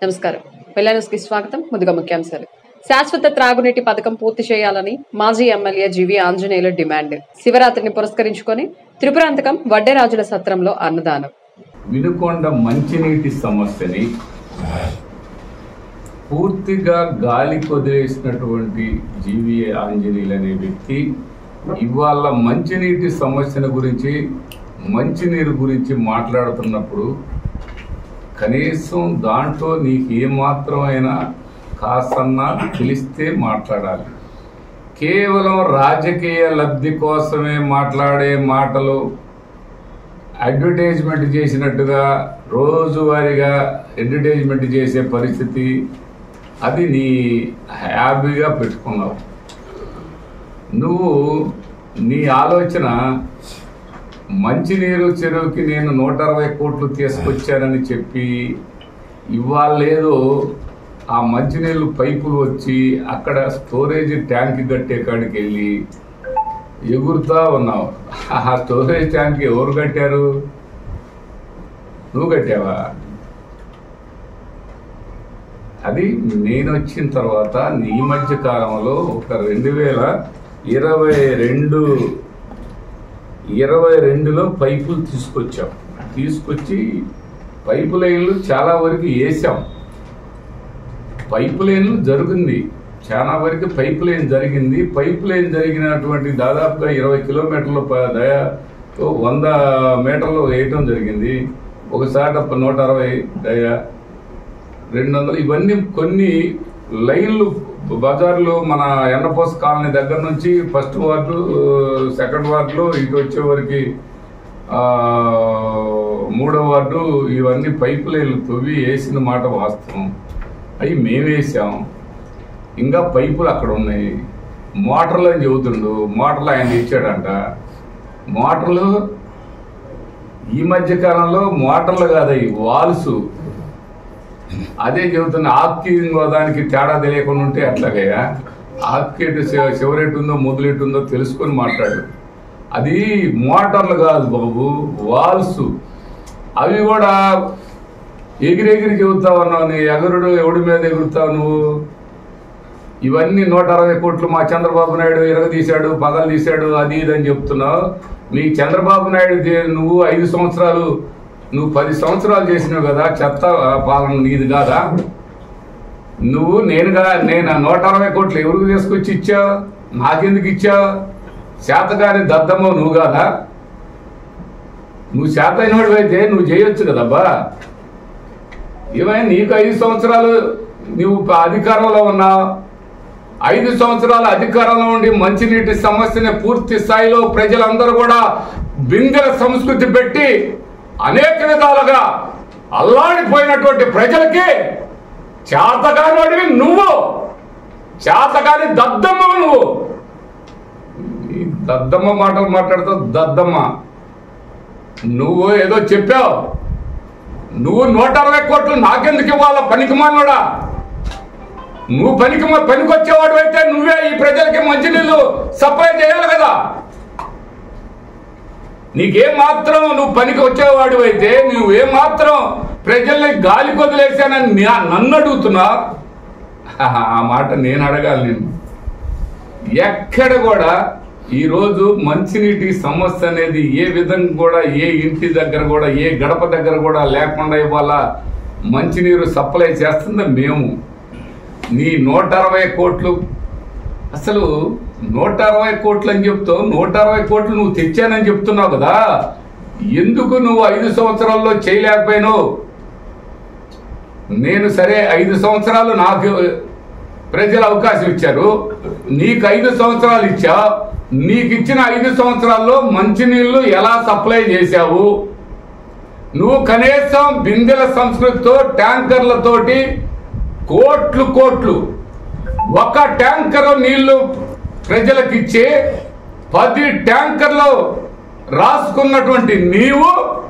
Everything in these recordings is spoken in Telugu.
నమస్కారం వెల్ల న్యూస్ కి స్వాగతం ముందుగా ముఖ్యాంశాలు శాశ్వత త్రాగునీటి పథకం పూర్తి చేయాలని మాజీ ఎమ్మెల్యే జీవి ఆంజనేయుల డిమాండ్ శివరాత్రిని పురస్కరించుకొని త్రిపురాంతకం వడ్డేరాజుల సత్రంలో అన్నదానం వినుకొండ మంచినీటి సమస్యని పూర్తిగా గాలి కొదిలేసినటువంటి జీవి ఆంజనేయులు అనే వ్యక్తి ఇవాళ మంచినీటి సమస్యల గురించి మంచినీరు గురించి మాట్లాడుతున్నప్పుడు కనీసం దాంట్లో నీకు ఏమాత్రమైనా కాసన్నా తెలిస్తే మాట్లాడాలి కేవలం రాజకీయ లబ్ధి కోసమే మాట్లాడే మాటలు అడ్వర్టైజ్మెంట్ చేసినట్టుగా రోజువారీగా అడ్వర్టైజ్మెంట్ చేసే పరిస్థితి అది నీ హ్యాపీగా పెట్టుకున్నావు నువ్వు నీ ఆలోచన మంచినీరు చెరువుకి నేను నూట అరవై కోట్లు తీసుకొచ్చానని చెప్పి ఇవాళ లేదు ఆ మంచినీళ్ళు పైపులు వచ్చి అక్కడ స్టోరేజ్ ట్యాంక్ కట్టే కాడికి వెళ్ళి ఎగురుతా ఉన్నావు ఆ స్టోరేజ్ ట్యాంక్ ఎవరు కట్టారు నువ్వు కట్టావా అది నేను వచ్చిన తర్వాత ఈ మధ్య కాలంలో ఒక రెండు వేల ఇరవై రెండు ఇరవై రెండులో పైపులు తీసుకొచ్చాం తీసుకొచ్చి పైపు లైన్లు చాలా వరకు వేసాం పైపు లైన్లు జరిగింది చాలా వరకు పైప్ లైన్ జరిగింది పైప్ లైన్ జరిగినటువంటి దాదాపుగా ఇరవై కిలోమీటర్ల ప- దయతో వంద మీటర్లు వేయటం జరిగింది ఒకసారి నూట అరవై దయ రెండు వందలు ఇవన్నీ కొన్ని లైన్లు బజార్లో మన ఎండపోస్ కాలనీ దగ్గర నుంచి ఫస్ట్ వార్డు సెకండ్ వార్డులో ఇటు వచ్చే వరకు ఆ, మూడో వార్డు ఇవన్నీ పైప్ లైన్లు తవ్వి వేసిన మాట వాస్తవం అవి మేము వేసాం ఇంకా పైపులు అక్కడ ఉన్నాయి మోటార్లు అని చెబుతుండు మోటార్లు ఆయన ఇచ్చాడంట మోటార్లు ఈ మధ్య కాలంలో మోటార్లు కాదవి వాల్స్ అదే చెబుతున్న ఆక్కి ఇంకో దానికి తేడా తెలియకుండా ఉంటే అట్లాగయ్యా ఆక్కి ఎటు చివ- చివరెటు ఉందో మొదలెటు ఉందో తెలుసుకొని మాట్లాడు అది మోటార్లు కాదు బాబు వాల్స్ అవి కూడా ఎగిరెగిరి చెబుతా ఉన్నావు నీ ఎగరుడు ఎవడి మీద ఎగురుతావు నువ్వు ఇవన్నీ నూట అరవై కోట్లు మా చంద్రబాబు నాయుడు ఎరగదీశాడు పగలు తీశాడు అది ఇది అని చెప్తున్నావు మీ చంద్రబాబు నాయుడు దే- నువ్వు ఐదు సంవత్సరాలు నువ్వు పది సంవత్సరాలు చేసినావు కదా చెత్త ఆ, పాలన నీది కాదా నువ్వు నేనుగా నేను నూట అరవై కోట్లు ఎవరికి తీసుకొచ్చి ఇచ్చావు నాకెందుకు ఇచ్చావు శాతగాని దద్దమ్మ నువ్వు కాదా నువ్వు శాత అయినవాడు అయితే నువ్వు చేయొచ్చు కదబ్బా ఏమైనా నీకు ఐదు సంవత్సరాలు నువ్వు అధికారంలో ఉన్నావు ఐదు సంవత్సరాల అధికారంలో ఉండి మంచినీటి సమస్యని పూర్తి స్థాయిలో ప్రజలందరూ కూడా బిందెల సంస్కృతి పెట్టి అనేక విధాలుగా అల్లాడిపోయినటువంటి ప్రజలకి చేతగాని వాడివి నువ్వు చేతగాని దద్దమ్మ నువ్వు ఈ దద్దమ్మ మాటలు మాట్లాడుతావు దద్దమ్మ నువ్వు ఏదో చెప్పావు నువ్వు నూట అరవై కోట్లు నాకెందుకు ఇవ్వాలా పనికి మానోడా నువ్వు పనికి పనికొచ్చేవాడు అయితే నువ్వే ఈ ప్రజలకి మంచినీళ్ళు సప్లై చేయాలి కదా నీకేం మాత్రం నువ్వు పనికి వచ్చేవాడు అయితే నువ్వేం మాత్రం ప్రజల్ని గాలి కొదిలేసానని నా- నన్ను అడుగుతున్నా ఆ మాట నేను అడగాలి నేను ఎక్కడ కూడా ఈరోజు మంచినీటి సమస్య అనేది ఏ విధంగా కూడా ఏ ఇంటి దగ్గర కూడా ఏ గడప దగ్గర కూడా లేకుండా ఇవాళ మంచినీరు సప్లై చేస్తుంది మేము నీ నూట అరవై కోట్లు అసలు నూట అరవై కోట్లు అని చెప్తావు నూట అరవై కోట్లు నువ్వు తెచ్చానని చెప్తున్నావు కదా ఎందుకు నువ్వు ఐదు సంవత్సరాల్లో చేయలేకపోయినావు నేను సరే ఐదు సంవత్సరాలు నాకు ప్రజలు అవకాశం ఇచ్చారు నీకు ఐదు సంవత్సరాలు ఇచ్చా నీకు ఇచ్చిన ఐదు సంవత్సరాల్లో మంచినీళ్లు ఎలా సప్లై చేశావు నువ్వు కనీసం బిందెల సంస్కృతితో ట్యాంకర్లతోటి కోట్లు కోట్లు ఒక ట్యాంకర్ నీళ్లు ప్రజలకు ఇచ్చి పది ట్యాంకర్లు రాసుకున్నటువంటి నీవు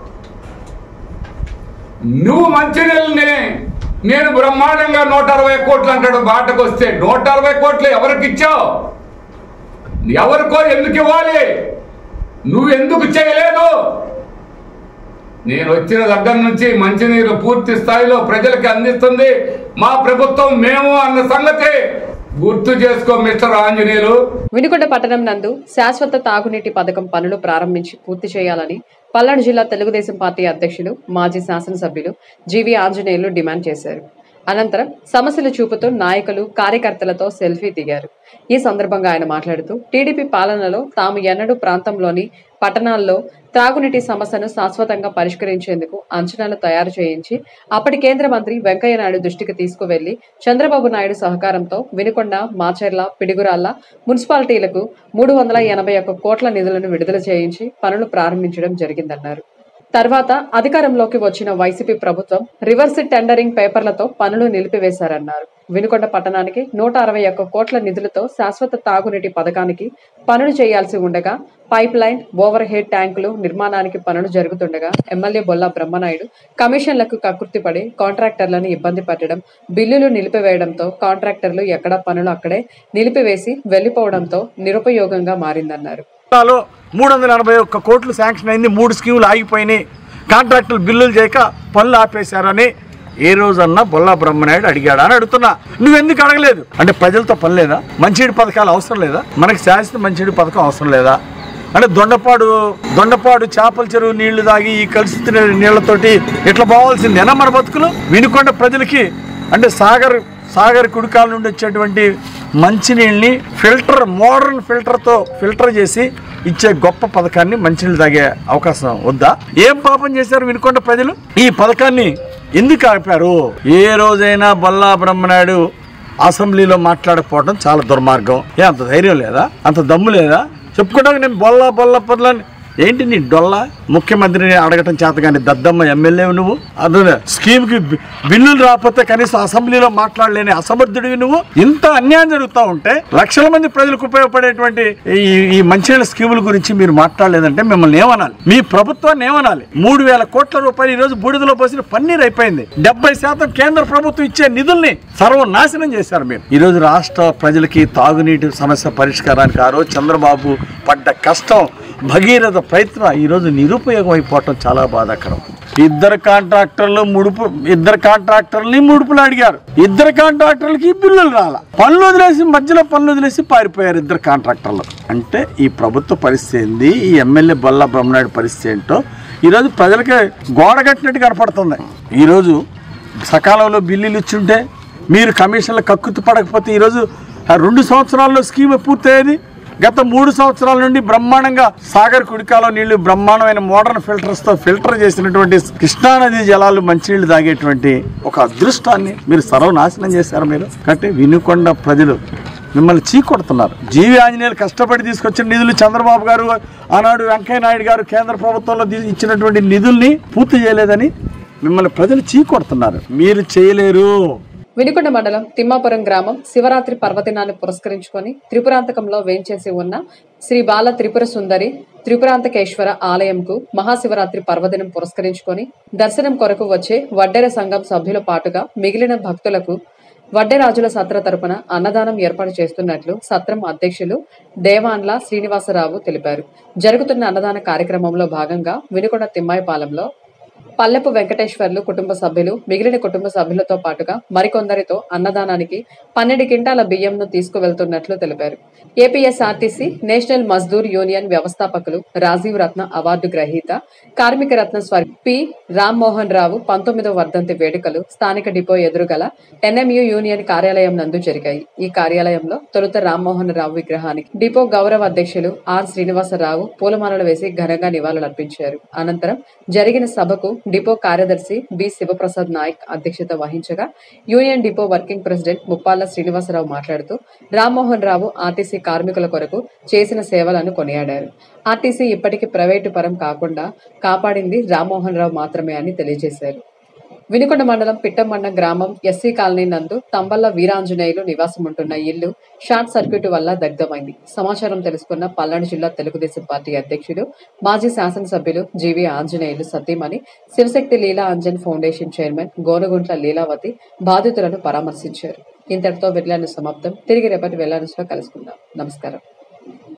నువ్వు మంచినీళ్ళని నేను బ్రహ్మాండంగా నూట అరవై కోట్లు అంటాడు బాటకు వస్తే నూట అరవై కోట్లు ఎవరికి ఇచ్చావు ఎవరికో ఎందుకు ఇవ్వాలి నువ్వు ఎందుకు చేయలేదు నేను వచ్చిన దగ్గర నుంచి మంచినీరు పూర్తి స్థాయిలో ప్రజలకి అందిస్తుంది మా ప్రభుత్వం మేము అన్న సంగతి గుర్తు చేసుకో మిస్టర్ ఆంజనేయులు వినుకొండ పట్టణం నందు శాశ్వత తాగునీటి పథకం పనులు ప్రారంభించి పూర్తి చేయాలని పల్నాడు జిల్లా తెలుగుదేశం పార్టీ అధ్యక్షులు మాజీ శాసనసభ్యులు జీవి ఆంజనేయులు డిమాండ్ చేశారు అనంతరం సమస్యలు చూపుతూ నాయకులు కార్యకర్తలతో సెల్ఫీ దిగారు ఈ సందర్భంగా ఆయన మాట్లాడుతూ టీడీపీ పాలనలో తాము ఎన్నడూ ప్రాంతంలోని పట్టణాల్లో త్రాగునీటి సమస్యను శాశ్వతంగా పరిష్కరించేందుకు అంచనాలు తయారు చేయించి అప్పటి కేంద్ర మంత్రి వెంకయ్య నాయుడు దృష్టికి తీసుకువెళ్లి చంద్రబాబు నాయుడు సహకారంతో వినుకొండ మాచర్ల పిడుగురాళ్ల మున్సిపాలిటీలకు మూడు వందల ఎనభై ఒక్క కోట్ల నిధులను విడుదల చేయించి పనులు ప్రారంభించడం జరిగిందన్నారు తర్వాత అధికారంలోకి వచ్చిన వైసీపీ ప్రభుత్వం రివర్స్ టెండరింగ్ పేపర్లతో పనులు నిలిపివేశారన్నారు వినుకొండ పట్టణానికి నూట అరవై ఒక్క కోట్ల నిధులతో శాశ్వత తాగునీటి పథకానికి పనులు చేయాల్సి ఉండగా పైప్ లైన్ ఓవర్ హెడ్ ట్యాంకులు నిర్మాణానికి పనులు జరుగుతుండగా ఎమ్మెల్యే బొల్లా బ్రహ్మనాయుడు కమిషన్లకు కక్కుర్తిపడి కాంట్రాక్టర్లను ఇబ్బంది పెట్టడం బిల్లులు నిలిపివేయడంతో కాంట్రాక్టర్లు ఎక్కడ పనులు అక్కడే నిలిపివేసి వెళ్లిపోవడంతో నిరుపయోగంగా మారిందన్నారు లో మూడు వందల ఎనభై ఒక్క కోట్లు శాంక్షన్ అయింది మూడు స్కీములు ఆగిపోయినాయి కాంట్రాక్టులు బిల్లులు చేయక పనులు ఆపేశారని ఏ రోజన్నా బొల్లా బ్రహ్మనాయుడు అడిగాడా అని అడుగుతున్నా నువ్వెందుకు అడగలేదు అంటే ప్రజలతో పని లేదా మంచినీటి పథకాలు అవసరం లేదా మనకి శాశ్వత మంచినీటి పథకం అవసరం లేదా అంటే దొండపాడు దొండపాడు చేపల చెరువు నీళ్లు తాగి ఈ కలుషిత నీళ్లతోటి ఇట్లా పోవాల్సిందేనా మన బతుకులు వినుకొండ ప్రజలకి అంటే సాగర్ సాగర్ కుడికాల నుండి వచ్చేటువంటి మంచినీళ్ళని ఫిల్టర్ మోడర్న్ ఫిల్టర్తో ఫిల్టర్ చేసి ఇచ్చే గొప్ప పథకాన్ని మంచినీళ్ళు తాగే అవకాశం వద్దా ఏం పాపం చేశారు వినుకొండ ప్రజలు ఈ పథకాన్ని ఎందుకు ఆపారు ఏ రోజైనా బల్లా బ్రహ్మనాయుడు అసెంబ్లీలో మాట్లాడకపోవడం చాలా దుర్మార్గం ఏ అంత ధైర్యం లేదా అంత దమ్ము లేదా చెప్పుకోవడానికి నేను బొల్లా బొల్ల పొల్లని ఏంటి నీ డొల్ల ముఖ్యమంత్రిని అడగటం చేత కానీ దద్దమ్మ ఎమ్మెల్యే నువ్వు అదే స్కీమ్కి బి- బిల్లులు రాకపోతే కనీసం అసెంబ్లీలో మాట్లాడలేని అసమర్థుడివి నువ్వు ఇంత అన్యాయం జరుగుతూ ఉంటే లక్షల మంది ప్రజలకు ఉపయోగపడేటువంటి ఈ ఈ మంచినీళ్ళ స్కీముల గురించి మీరు మాట్లాడలేదంటే మిమ్మల్ని ఏమనాలి మీ ప్రభుత్వాన్ని ఏమనాలి మూడు వేల కోట్ల రూపాయలు ఈ రోజు బూడిదలో పోసిన పన్నీర్ అయిపోయింది డెబ్బై శాతం కేంద్ర ప్రభుత్వం ఇచ్చే నిధుల్ని సర్వనాశనం చేశారు మీరు ఈ రోజు రాష్ట్ర ప్రజలకి తాగునీటి సమస్య పరిష్కారానికి ఆ రోజు చంద్రబాబు పడ్డ కష్టం భగీరథ ప్రయత్నం ఈరోజు నిరుపయోగం అయిపోవటం చాలా బాధాకరం ఇద్దరు కాంట్రాక్టర్లు ముడుపు ఇద్దరు కాంట్రాక్టర్ని ముడుపులు అడిగారు ఇద్దరు కాంట్రాక్టర్లకి బిల్లులు రాల పనులు వదిలేసి మధ్యలో పనులు వదిలేసి పారిపోయారు ఇద్దరు కాంట్రాక్టర్లు అంటే ఈ ప్రభుత్వ పరిస్థితి ఏంది ఈ ఎమ్మెల్యే బొల్ల బ్రహ్మనాయుడు పరిస్థితి ఏంటో ఈరోజు ప్రజలకి గోడ కట్టినట్టు కనపడుతుంది ఈరోజు సకాలంలో బిల్లులు ఇచ్చుంటే మీరు కమిషన్లు కక్కుతు పడకపోతే ఈరోజు ఆ రెండు సంవత్సరాల్లో స్కీమ్ పూర్తయ్యేది గత మూడు సంవత్సరాల నుండి బ్రహ్మాండంగా సాగర్ కుడికాలో నీళ్లు బ్రహ్మాండమైన మోడర్న్ ఫిల్టర్స్ తో ఫిల్టర్ చేసినటువంటి కృష్ణానది జలాలు మంచినీళ్లు తాగేటువంటి ఒక అదృష్టాన్ని మీరు సర్వనాశనం చేశారు మీరు కాబట్టి వినుకొండ ప్రజలు మిమ్మల్ని చీకొడుతున్నారు జీవి ఆంజనేయులు కష్టపడి తీసుకొచ్చిన నిధులు చంద్రబాబు గారు ఆనాడు వెంకయ్య నాయుడు గారు కేంద్ర ప్రభుత్వంలో తీ- ఇచ్చినటువంటి నిధుల్ని పూర్తి చేయలేదని మిమ్మల్ని ప్రజలు చీకొడుతున్నారు మీరు చేయలేరు వినుకొండ మండలం తిమ్మాపురం గ్రామం శివరాత్రి పర్వదినాన్ని పురస్కరించుకొని త్రిపురాంతకంలో వేంచేసి ఉన్న శ్రీ బాల త్రిపుర సుందరి త్రిపురాంతకేశ్వర ఆలయంకు మహాశివరాత్రి పర్వదినం పురస్కరించుకొని దర్శనం కొరకు వచ్చే వడ్డెర సంఘం సభ్యుల పాటుగా మిగిలిన భక్తులకు వడ్డెరాజుల సత్ర తరపున అన్నదానం ఏర్పాటు చేస్తున్నట్లు సత్రం అధ్యక్షులు దేవాన్ల శ్రీనివాసరావు తెలిపారు జరుగుతున్న అన్నదాన కార్యక్రమంలో భాగంగా వినుకొండ తిమ్మాయిపాలెంలో పల్లెపు వెంకటేశ్వర్లు కుటుంబ సభ్యులు మిగిలిన కుటుంబ సభ్యులతో పాటుగా మరికొందరితో అన్నదానానికి పన్నెండు క్వింటాల బియ్యంను తీసుకువెళ్తున్నట్లు తెలిపారు ఏపీఎస్ఆర్టీసీ నేషనల్ మజ్దూర్ యూనియన్ వ్యవస్థాపకులు రాజీవ్ రత్న అవార్డు గ్రహీత కార్మిక రత్న స్వర్ పి రామ్మోహన్ రావు పంతొమ్మిదవ వర్ధంతి వేడుకలు స్థానిక డిపో ఎదురుగల ఎన్ఎంయు యూనియన్ కార్యాలయం నందు జరిగాయి ఈ కార్యాలయంలో తొలుత రామ్మోహన్ రావు విగ్రహానికి డిపో గౌరవ అధ్యక్షులు ఆర్ శ్రీనివాసరావు పూలమాలలు వేసి ఘనంగా నివాళులర్పించారు అనంతరం జరిగిన సభకు డిపో కార్యదర్శి బి శివప్రసాద్ నాయక్ అధ్యక్షత వహించగా union depot working president Muppalla Srinivasarao మాట్లాడుతూ రామ్మోహన్ రావు ఆర్టీసీ కార్మికుల కొరకు చేసిన సేవలను కొనియాడారు ఆర్టీసీ ఇప్పటికీ ప్రైవేటు పరం కాకుండా కాపాడింది రామ్మోహన్ రావు మాత్రమే అని తెలియజేశారు వినుకొండ మండలం పిట్టమన్న గ్రామం ఎస్సీ కాలనీ నందు తంబల్ల వీరాంజనేయులు నివాసం ఉంటున్న ఇల్లు షార్ట్ సర్క్యూట్ వల్ల దగ్ధమైంది సమాచారం తెలుసుకున్న పల్నాడు జిల్లా తెలుగుదేశం పార్టీ అధ్యక్షుడు మాజీ శాసనసభ్యులు జీవి ఆంజనేయులు సతీమణి శివశక్తి లీలా అంజన్ ఫౌండేషన్ చైర్మన్ గోనగుంట్ల లీలావతి బాధితులను పరామర్శించారు ఇంతటితో వెళ్ళాను సమాప్తం తిరిగి రేపటి వెళ్ళాను కలుసుకుందాం నమస్కారం